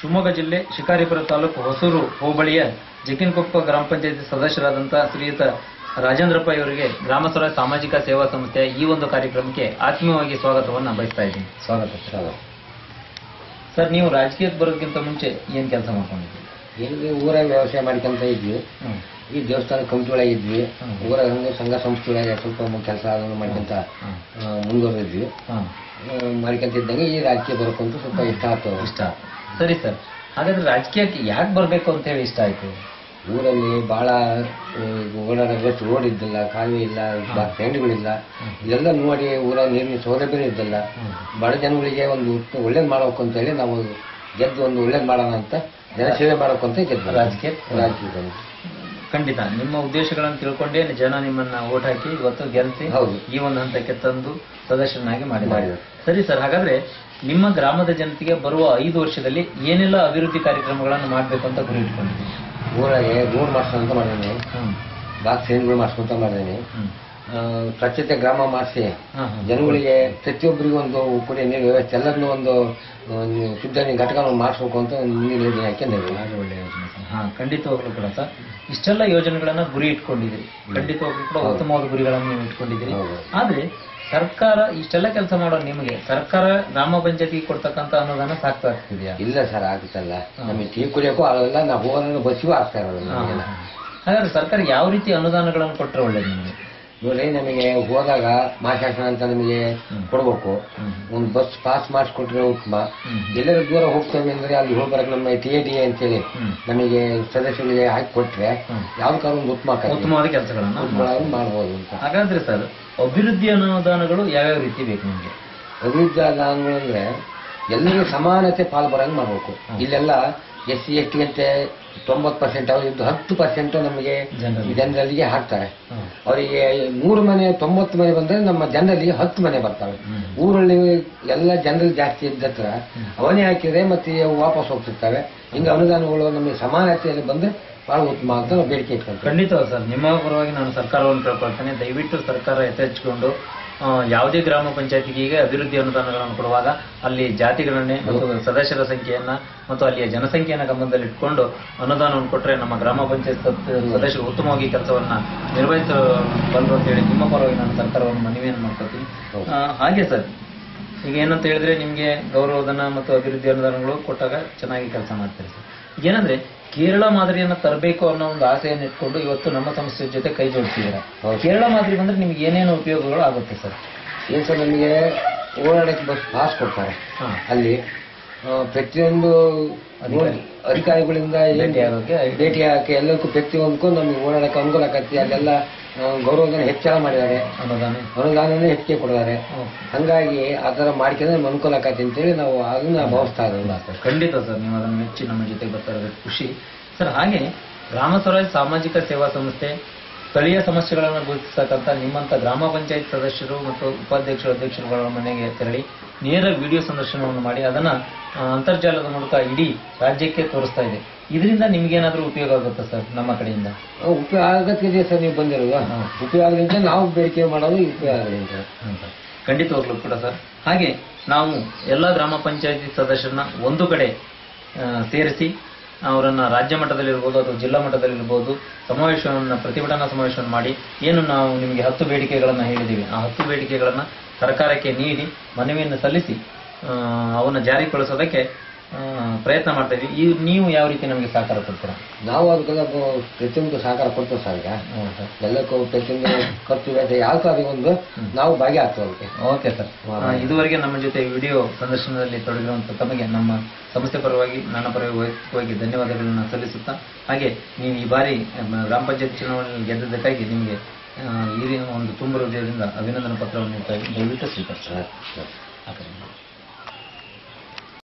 ಶಿವಮೊಗ್ಗ ಜಿಲ್ಲೆ ಶಿಕಾರಿಪುರ ತಾಲೂಕು ಹೊಸೂರು ಹೋಬಳಿಯ ಜಕಿನಕೊಪ್ಪ ಗ್ರಾಮ ಪಂಚಾಯತಿ ಸದಸ್ಯರಾದಂತಹ ಶ್ರೀಯುತ ರಾಜೇಂದ್ರಪ್ಪ ಇವರಿಗೆ ಗ್ರಾಮ ಸ್ವರಾಜ್ ಸಾಮಾಜಿಕ ಸೇವಾ ಸಂಸ್ಥೆಯ ಈ ಒಂದು ಕಾರ್ಯಕ್ರಮಕ್ಕೆ ಆತ್ಮೀಯವಾಗಿ ಸ್ವಾಗತವನ್ನು ಬಯಸ್ತಾ ಇದ್ದೀನಿ ಸ್ವಾಗತ ಸರ್ ಸರ್ ನೀವು ರಾಜಕೀಯಕ್ಕೆ ಬರೋದಕ್ಕಿಂತ ಮುಂಚೆ ಏನ್ ಕೆಲಸ ಮಾಡ್ಕೊಂಡಿದ್ರಿ ಇಲ್ಲಿ ಊರಾಗ ವ್ಯವಸಾಯ ಮಾಡ್ಕೊಂತ ಇದ್ವಿ ಹ್ಮ್. ಈ ದೇವಸ್ಥಾನ ಕಮಿಟಿ ಒಳಗೆ ಇದ್ವಿ ಹ್ಮ್. ಊರಾಗ ಹಂಗೆ ಸಂಘ ಸಂಸ್ಥೆ ಒಳಗೆ ಸ್ವಲ್ಪ ಕೆಲಸ ಅದನ್ನು ಮಾಡ್ಕೊಂತ ಹ್ಮ್. ಆ, ಮುಂದುವರೆದಿದ್ವಿ ಹ್ಮ್. ಆ, ಮಾಡ್ಕೊಂತ ಇದ್ದಂಗೆ ಈ ರಾಜಕೀಯ ಬರೋಕ್ಕಂತೂ ಸ್ವಲ್ಪ ಇಷ್ಟ ಆಯ್ತು ಇಷ್ಟ ಸರಿ ಸರ್ ಹಾಗಾದ್ರೆ ರಾಜಕೀಯಕ್ಕೆ ಯಾಕೆ ಬರ್ಬೇಕು ಅಂತ ಹೇಳಿ ಇಷ್ಟ ಆಯ್ತು ಊರಲ್ಲಿ ಬಹಳ ಓಡಾಡೋಷ್ಟು ರೋಡ್ ಇದ್ದಿಲ್ಲ ಕಾಲುವೆ ಇಲ್ಲ ಫ್ರೆಂಡ್ಗಳಿಲ್ಲ ಇದೆಲ್ಲ ನೋಡಿ ಊರಾಗ ನೀರಿನ ಸೌಲಭ್ಯ ಇದ್ದಿಲ್ಲ ಬಡ ಜನಗಳಿಗೆ ಒಂದು ಉತ್ತ- ಒಳ್ಳೇದ್ ಮಾಡ್ಬೇಕು ಅಂತ ಹೇಳಿ ನಾವು ಗೆದ್ದು ಒಂದು ಒಳ್ಳೇದ್ ಮಾಡೋಣ ಅಂತ ಜನಸೇವೆ ಮಾಡಬೇಕು ಅಂತ ಗೆದ್ದು ರಾಜಕೀಯ ರಾಜಕೀಯದಲ್ಲಿ ಖಂಡಿತ ನಿಮ್ಮ ಉದ್ದೇಶಗಳನ್ನು ತಿಳ್ಕೊಂಡೇ ಜನ ನಿಮ್ಮನ್ನ ಓಟ್ ಹಾಕಿ ಇವತ್ತು ಗೆಲ್ಸಿ ಹೌದು. ಈ ಒಂದು ಹಂತಕ್ಕೆ ತಂದು ಸದಸ್ಯನಾಗಿ ಮಾಡಿದ್ದಾರೆ ಮಾಡಿದ್ದಾರೆ. ಸರಿ ಸರ್ ಹಾಗಾದ್ರೆ ನಿಮ್ಮ ಗ್ರಾಮದ ಜನತೆಗೆ ಬರುವ ಐದು ವರ್ಷದಲ್ಲಿ ಏನೆಲ್ಲ ಅಭಿವೃದ್ಧಿ ಕಾರ್ಯಕ್ರಮಗಳನ್ನು ಮಾಡಬೇಕು ಅಂತ ಗುರಿ ಇಟ್ಕೊಂಡಿದ್ದೀವಿ ಊರಾಗೆ ರೋಡ್ ಮಾಡ್ಸೋಣ ಅಂತ ಮಾಡೀನಿ ಹ್ಮ್ ಬಾಕ್ಸ್ ಟ್ರೈನ್ಗಳು ಮಾಡ್ಸ್ಕೊಂತ ಮಾಡೀನಿ ಹ್ಮ್ ಆ, ಸ್ವಚ್ಛತೆ ಗ್ರಾಮ ಮಾಡಿಸಿ ಹಾ, ಹಾ. ಜನಗಳಿಗೆ ಪ್ರತಿಯೊಬ್ಬರಿಗೂ ಒಂದು ಕುಡಿಯೋ ನೀರು ವ್ಯವಸ್ಥೆ ಎಲ್ಲರನ್ನೂ ಒಂದು ಆ, ನೀವು ಶುದ್ಧ ನೀರು ಘಟಕವನ್ನು ಮಾಡಿಸ್ಬೇಕು ಅಂತ ಒಂದು ಮುಂದಿನ ಯೋಜನೆ ಹಾಕೊಂಡಿದ್ದೀವಿ ಬಹಳ ಒಳ್ಳೆಯ ಯೋಜನೆ ಸರ್. ಹಾ ಖಂಡಿತವಾಗ್ಲೂ ಕೂಡ ಸರ್ ಇಷ್ಟೆಲ್ಲ ಯೋಜನೆಗಳನ್ನ ಗುರಿ ಇಟ್ಕೊಂಡಿದ್ದೀರಿ ಖಂಡಿತವಾಗ್ಲೂ ಕೂಡ ಉತ್ತಮವಾದ ಗುರಿಗಳನ್ನು ನೀವು ಇಟ್ಕೊಂಡಿದ್ದೀರಿ ಹೌದು. ಆದ್ರೆ ಸರ್ಕಾರ ಇಷ್ಟೆಲ್ಲ ಕೆಲಸ ಮಾಡೋ ನಿಮಗೆ ಸರ್ಕಾರ ಗ್ರಾಮ ಪಂಚಾಯತಿಗೆ ಕೊಡ್ತಕ್ಕಂತ ಅನುದಾನ ಸಾಕ್ತಾ ಆಗ್ತಿದೆಯಾ ಇಲ್ಲ ಸರ್ ಆಗುತ್ತಲ್ಲ ನಮಗೆ ಟೀ ಕುಡಿಯೋಕ್ಕೂ ಆಗಲ್ಲ ನಾವು ಹೋಗೋದ್ರೆ ಬಸ್ಸಿಗೂ ಆಗ್ತಾ ಇರೋದಿಲ್ಲ ನಮಗೆಲ್ಲ ಹಾಗಾದ್ರೆ ಸರ್ಕಾರ ಯಾವ ರೀತಿ ಅನುದಾನಗಳನ್ನು ಕೊಟ್ಟರೆ ಒಳ್ಳೇದು ನಿಮಗೆ ನೋಡಿ ನಮಗೆ ಹೋದಾಗ ಮಾಸಾಶನ ಅಂತ ನಮಗೆ ಕೊಡ್ಬೇಕು ಒಂದು ಬಸ್ ಪಾಸ್ ಮಾಡಿಸ್ಕೊಟ್ರೆ ಉತ್ತಮ ಎಲ್ಲರ ದೂರ ಹೋಗ್ತೇವೆ ಅಂದ್ರೆ ಅಲ್ಲಿ ಹೋಗ್ಬರಕ್ ನಮ್ಮ ಟಿ ಎ ಡಿ ಅಂತೇಳಿ ಹ್ಮ್. ನಮಗೆ ಸದಸ್ಯರಿಗೆ ಹಾಕಿ ಕೊಟ್ರೆ ಹ್ಮ್. ಯಾವ್ದಕ್ಕಾದ್ರೂ ಒಂದು ಉತ್ತಮ ಆಕತಿ. ಉತ್ತಮವಾದ ಕೆಲಸಗಳನ್ನ ಉತ್ತಮವಾಗಿ ಮಾಡ್ಬೋದು ಅಂತ ಹಾಗಾದ್ರೆ ಸರ್ ಅಭಿವೃದ್ಧಿ ಅನುದಾನಗಳು ಯಾವ್ಯಾವ ರೀತಿ ಬೇಕು ನಿಮಗೆ ಅಭಿವೃದ್ಧಿ ಅನುದಾನಗಳು ಅಂದ್ರೆ ಎಲ್ಲರಿಗೂ ಸಮಾನತೆ ಪಾಲು ಬರಂಗ್ ಮಾಡ್ಬೇಕು ಇಲ್ಲೆಲ್ಲ ಎಸ್ ಸಿ ಎಸ್ ಟಿ ಅಂತೆ ತೊಂಬತ್ತು ಪರ್ಸೆಂಟ್ ಇದ್ದು ಹತ್ತು ಪರ್ಸೆಂಟ್ ನಮಗೆ ಜನರಲ್ಲಿ. ಜನರಲ್ಲಿಗೆ ಹಾಕ್ತಾರೆ ಅವರಿಗೆ ನೂರು ಮನೆ ತೊಂಬತ್ತು ಮನೆ ಬಂದ್ರೆ ನಮ್ಮ ಜನರಲ್ಲಿ ಹತ್ತು ಮನೆ ಬರ್ತವೆ ಹ್ಮ್. ಊರಲ್ಲಿ ಎಲ್ಲ ಜನರಲ್ಲಿ ಜಾಸ್ತಿ ಇದ್ದತ್ರ ಅವನೇ ಹಾಕಿದ್ರೆ ಮತ್ತೆ ಅವು ವಾಪಸ್ ಹೋಗ್ತಿರ್ತವೆ ಹಿಂಗ ಅನುದಾನಗಳು ನಮಗೆ ಸಮಾನತೆಯಲ್ಲಿ ಬಂದ್ರೆ ಬಹಳ ಉತ್ತಮ ಅಂತ ನಾವು ಬೇಡಿಕೆ ಇಟ್ಕೊಂತೀವಿ ಖಂಡಿತ ಸರ್ ನಿಮ್ಮ ಪರವಾಗಿ ನಾನು ಸರ್ಕಾರವನ್ನು ಕೇಳ್ಕೊಳ್ತೇನೆ ದಯವಿಟ್ಟು ಸರ್ಕಾರ ಯಥೇಚ್ಕೊಂಡು ಆ, ಯಾವುದೇ ಗ್ರಾಮ ಪಂಚಾಯತಿಗೆ ಈಗ ಅಭಿವೃದ್ಧಿ ಅನುದಾನಗಳನ್ನು ಕೊಡುವಾಗ ಅಲ್ಲಿ ಜಾತಿಗಳನ್ನೇ ಮತ್ತು ಸದಸ್ಯರ ಸಂಖ್ಯೆಯನ್ನ ಮತ್ತು ಅಲ್ಲಿಯ ಜನಸಂಖ್ಯೆಯನ್ನ ಗಮನದಲ್ಲಿ ಇಟ್ಕೊಂಡು ಅನುದಾನವನ್ನು ಕೊಟ್ಟರೆ ನಮ್ಮ ಗ್ರಾಮ ಪಂಚಾಯತ್ ಸದ್- ಸದಸ್ಯರು ಉತ್ತಮವಾಗಿ ಕೆಲಸವನ್ನ ನಿರ್ವಹಿಸಬಲ್ಲರು ಅಂತ ಹೇಳಿ ನಿಮ್ಮ ಪರವಾಗಿ ನಾನು ಸರ್ಕಾರವನ್ನು ಮನವಿಯನ್ನು ಮಾಡ್ಕೊತೀನಿ ಆ, ಹಾಗೆ ಸರ್ ಈಗ ಏನಂತ ಹೇಳಿದ್ರೆ ನಿಮ್ಗೆ ಗೌರವಧನ ಮತ್ತು ಅಭಿವೃದ್ಧಿ ಅನುದಾನಗಳು ಕೊಟ್ಟಾಗ ಚೆನ್ನಾಗಿ ಕೆಲಸ ಮಾಡ್ತಾರೆ ಸರ್ ಏನಂದ್ರೆ ಕೇರಳ ಮಾದರಿಯನ್ನ ತರಬೇಕು ಅನ್ನೋ ಒಂದು ಆಸೆಯನ್ನು ಇಟ್ಕೊಂಡು ಇವತ್ತು ನಮ್ಮ ಸಂಸ್ಥೆ ಜೊತೆ ಕೈ ಜೋಡಿಸಿದ್ದೀರಾ ಹೌದು. ಕೇರಳ ಮಾದರಿ ಬಂದ್ರೆ ನಿಮ್ಗೆ ಏನೇನು ಉಪಯೋಗಗಳು ಆಗುತ್ತೆ ಸರ್ ಏನ್ ಸರ್ ನಮಗೆ ಓಡಾಡಕ್ಕೆ ಬಸ್ ಪಾಸ್ ಕೊಡ್ತಾರೆ ಹಾ. ಅಲ್ಲಿ ಆ, ಪ್ರತಿಯೊಂದು ಅಧಿಕಾರಿ. ಅಧಿಕಾರಿಗಳಿಂದ ಏನ್ ಭೇಟಿ ಆಗೋಕೆ ಭೇಟಿ ಆಗಕ್ಕೆ ಎಲ್ಲಕ್ಕೂ ಪ್ರತಿಯೊಂದಕ್ಕೂ ನಮಗೆ ಓಡಾಡಕ್ಕೆ ಅನುಕೂಲ ಆಗತ್ತೆ ಅಲ್ಲೆಲ್ಲ ಆ, ಗೌರವಧನ ಹೆಚ್ಚಳ ಮಾಡಿದ್ದಾರೆ ಅನುದಾನ ಅನುದಾನನೇ ಹೆಚ್ಚಿಗೆ ಕೊಡಿದ್ದಾರೆ ಹಂಗಾಗಿ ಆ ಥರ ಮಾಡ್ಕೊಂಡ್ರೆ ನಮ್ಗೆ ಅನುಕೂಲ ಆಗತ್ತೆ ಅಂತೇಳಿ ನಾವು ಅದನ್ನ ಭಾವಿಸ್ತಾ ಇರೋಲ್ಲ ಸರ್ ಖಂಡಿತ ಸರ್ ನೀವು ಅದನ್ನು ಮೆಚ್ಚಿ ನಮ್ಮ ಜೊತೆ ಬರ್ತಾ ಇರೋದು ಖುಷಿ ಸರ್ ಹಾಗೆ ಗ್ರಾಮ ಸ್ವರಾಜ್ ಸಾಮಾಜಿಕ ಸೇವಾ ಸಂಸ್ಥೆ ಸ್ಥಳೀಯ ಸಮಸ್ಯೆಗಳನ್ನು ಗುರುತಿಸತಕ್ಕಂಥ ನಿಮ್ಮಂತ ಗ್ರಾಮ ಪಂಚಾಯತ್ ಸದಸ್ಯರು ಮತ್ತು ಉಪಾಧ್ಯಕ್ಷರು ಅಧ್ಯಕ್ಷರುಗಳ ಮನೆಗೆ ತೆರಳಿ ನೇರ ವಿಡಿಯೋ ಸಂದರ್ಶನವನ್ನು ಮಾಡಿ ಅದನ್ನ ಆ, ಅಂತರ್ಜಾಲದ ಮೂಲಕ ಇಡೀ ರಾಜ್ಯಕ್ಕೆ ತೋರಿಸ್ತಾ ಇದೆ ಇದರಿಂದ ನಿಮ್ಗೇನಾದ್ರೂ ಉಪಯೋಗ ಆಗುತ್ತಾ ಸರ್ ನಮ್ಮ ಕಡೆಯಿಂದ ಆ, ಉಪಯೋಗ ಆಗತ್ತಿದೆ ಸರ್ ನೀವು ಬಂದಿರೋದು ಉಪಯೋಗ ಆಗಲಿಂದ ನಾವು ಬೇಡಿಕೆ ಮಾಡೋದು ಉಪಯೋಗ ಆಗಲಿ ಅಂತ ಅಂತ ಖಂಡಿತವಾಗ್ಲೂ ಕೂಡ ಸರ್ ಹಾಗೆ ನಾವು ಎಲ್ಲ ಗ್ರಾಮ ಪಂಚಾಯತಿ ಸದಸ್ಯರನ್ನ ಒಂದು ಕಡೆ ಆ, ಸೇರಿಸಿ ಅವರನ್ನ ರಾಜ್ಯ ಮಟ್ಟದಲ್ಲಿರ್ಬೋದು ಅಥವಾ ಜಿಲ್ಲಾ ಮಟ್ಟದಲ್ಲಿರ್ಬೋದು ಸಮಾವೇಶವನ್ನು ಪ್ರತಿಭಟನಾ ಸಮಾವೇಶವನ್ನು ಮಾಡಿ ಏನು ನಾವು ನಿಮಗೆ ಹತ್ತು ಬೇಡಿಕೆಗಳನ್ನು ಹೇಳಿದ್ದೀವಿ ಆ ಹತ್ತು ಬೇಡಿಕೆಗಳನ್ನು ಸರ್ಕಾರಕ್ಕೆ ನೀಡಿ ಮನವಿಯನ್ನು ಸಲ್ಲಿಸಿ ಆ, ಅವನ್ನ ಜಾರಿಗೊಳಿಸೋದಕ್ಕೆ ಆ, ಪ್ರಯತ್ನ ಮಾಡ್ತಾ ಇದ್ದೀವಿ ಈ ನೀವು ಯಾವ ರೀತಿ ನಮಗೆ ಸಹಕಾರ ಕೊಡ್ತೀರಾ ನಾವು ಅದಕ್ಕೆಲ್ಲ ಬ- ಪ್ರತಿಯೊಂದು ಸಹಕಾರ ಕೊಡ್ತೇವೆ ಸರ್ ಈಗ ಹ್ಞೂ ಸರ್ ಎಲ್ಲಕ್ಕೂ ಪ್ರತಿಯೊಂದು ಖರ್ಚು ವೆಚ್ಚ ಯಾವ ಅದು ಒಂದು ನಾವು ಭಾಗಿಯಾಗ್ತೇವೆ ಅದಕ್ಕೆ ಓಕೆ ಸರ್ ಆ, ಇದುವರೆಗೆ ನಮ್ಮ ಜೊತೆ ವಿಡಿಯೋ ಸಂದರ್ಶನದಲ್ಲಿ ತೊಡಗಿರುವಂಥ ತಮಗೆ ನಮ್ಮ ಸಂಸ್ಥೆ ಪರವಾಗಿ ನನ್ನ ಪರವಾಗಿ ವೈಯಕ್ತಿಕವಾಗಿ ಧನ್ಯವಾದಗಳನ್ನು ಸಲ್ಲಿಸುತ್ತಾ ಹಾಗೆ ನೀವು ಈ ಬಾರಿ ಆ, ಗ್ರಾಮ ಪಂಚಾಯತ್ ಚುನಾವಣೆಯಲ್ಲಿ ಗೆದ್ದದಕ್ಕಾಗಿ ನಿಮಗೆ ಆ, ಈ ರೀ- ಒಂದು ತುಂಬ ಹೃದಯದಿಂದ ಅಭಿನಂದನಾ ಪತ್ರವನ್ನು ನೀಡ್ತಾ ಇದ್ದೀನಿ. ದಯವಿಟ್ಟು ಸ್ವೀಕರಿಸಿ ಸರ್ ಆ ಕಡೆ.